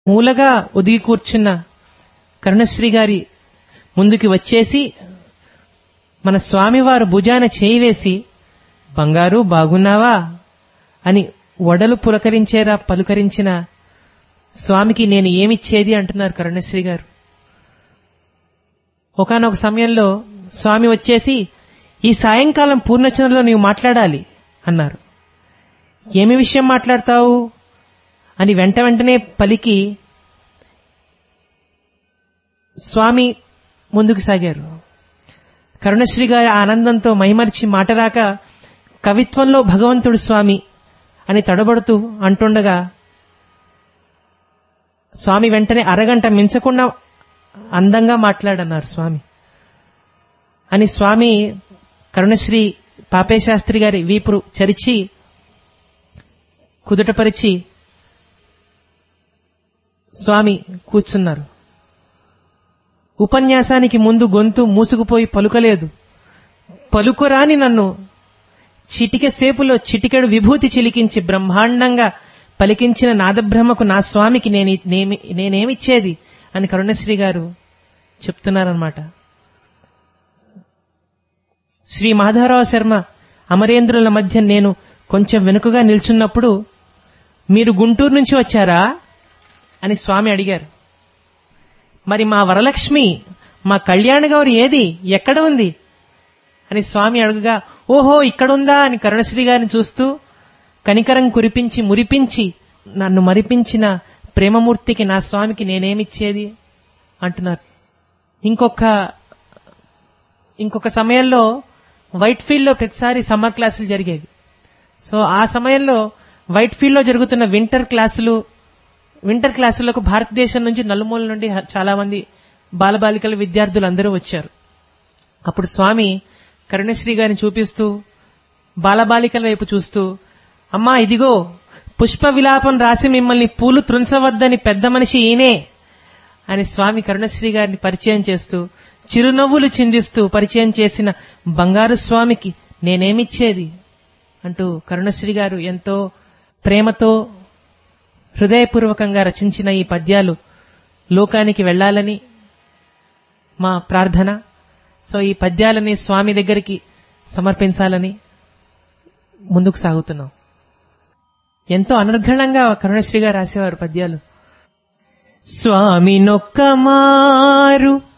మూలగా ఒదిగి కూర్చున్న కరుణశ్రీ గారి ముందుకి వచ్చేసి మన స్వామివారు భుజాన చేయి వేసి బంగారు బాగున్నావా అని వడలు పులకరించేరా పలుకరించిన స్వామికి నేను ఏమిచ్చేది అంటున్నారు కరుణశ్రీ గారు ఒకనొక సమయంలో స్వామి వచ్చేసి ఈ సాయంకాలం పూర్ణచంద్రలో నీవు మాట్లాడాలి అన్నారు ఏమి విషయం మాట్లాడతావు అని వెంట వెంటనే పలికి స్వామి ముందుకు సాగారు కరుణశ్రీ గారి ఆనందంతో మైమరిచి మాటరాక కవిత్వంలో భగవంతుడు స్వామి అని తడబడుతూ అంటుండగా స్వామి వెంటనే అరగంట మించకుండా అందంగా మాట్లాడన్నారు స్వామి అని స్వామి కరుణశ్రీ పాపేశాస్త్రి గారి వీపురు చరిచి కుదుటపరిచి స్వామి కూర్చున్నారు ఉపన్యాసానికి ముందు గొంతు మూసుకుపోయి పలుకలేదు పలుకురాని నన్ను చిటికె సేపులో చిటికెడు విభూతి చిలికించి బ్రహ్మాండంగా పలికించిన నాదబ్రహ్మకు నా స్వామికి నేను నేమి నేనేమిచ్చేది అని కరుణశ్రీ గారు చెప్తున్నారనమాట శ్రీ మాధవరావు శర్మ అమరేంద్రుల మధ్య నేను కొంచెం వెనుకగా నిల్చున్నప్పుడు మీరు గుంటూరు నుంచి వచ్చారా అని స్వామి అడిగారు మరి మా వరలక్ష్మి మా కళ్యాణ గౌరి ఏది ఎక్కడ ఉంది అని స్వామి అడుగుగా ఓహో ఇక్కడుందా అని కరుణశ్రీ గారిని చూస్తూ కనికరం కురిపించి మురిపించి నన్ను మరిపించిన ప్రేమమూర్తికి నా స్వామికి నేనేమిచ్చేది అంటున్నారు ఇంకొక ఇంకొక సమయంలో వైట్ ఫీల్డ్ లో ప్రతిసారి సమ్మర్ క్లాసులు జరిగేవి సో ఆ సమయంలో వైట్ ఫీల్డ్ లో జరుగుతున్న వింటర్ క్లాసులు వింటర్ క్లాసులకు భారతదేశం నుంచి నలుమూల నుండి చాలా మంది బాలబాలికల విద్యార్థులు అందరూ వచ్చారు అప్పుడు స్వామి కరుణశ్రీ గారిని చూపిస్తూ బాలబాలికల వైపు చూస్తూ అమ్మా ఇదిగో పుష్ప విలాపం రాసి మిమ్మల్ని పూలు త్రుంచవద్దని పెద్ద మనిషి ఈయనే అని స్వామి కరుణశ్రీ గారిని పరిచయం చేస్తూ చిరునవ్వులు చిందిస్తూ పరిచయం చేసిన బంగారు స్వామికి నేనేమిచ్చేది అంటూ కరుణశ్రీ గారు ఎంతో ప్రేమతో హృదయపూర్వకంగా రచించిన ఈ పద్యాలు లోకానికి వెళ్లాలని మా ప్రార్థన సో ఈ పద్యాలని స్వామి దగ్గరికి సమర్పించాలని ముందుకు సాగుతున్నాం ఎంతో అనర్ఘణంగా కరుణశ్రీ గారు రాసేవారు పద్యాలు స్వామి నొక్క మారు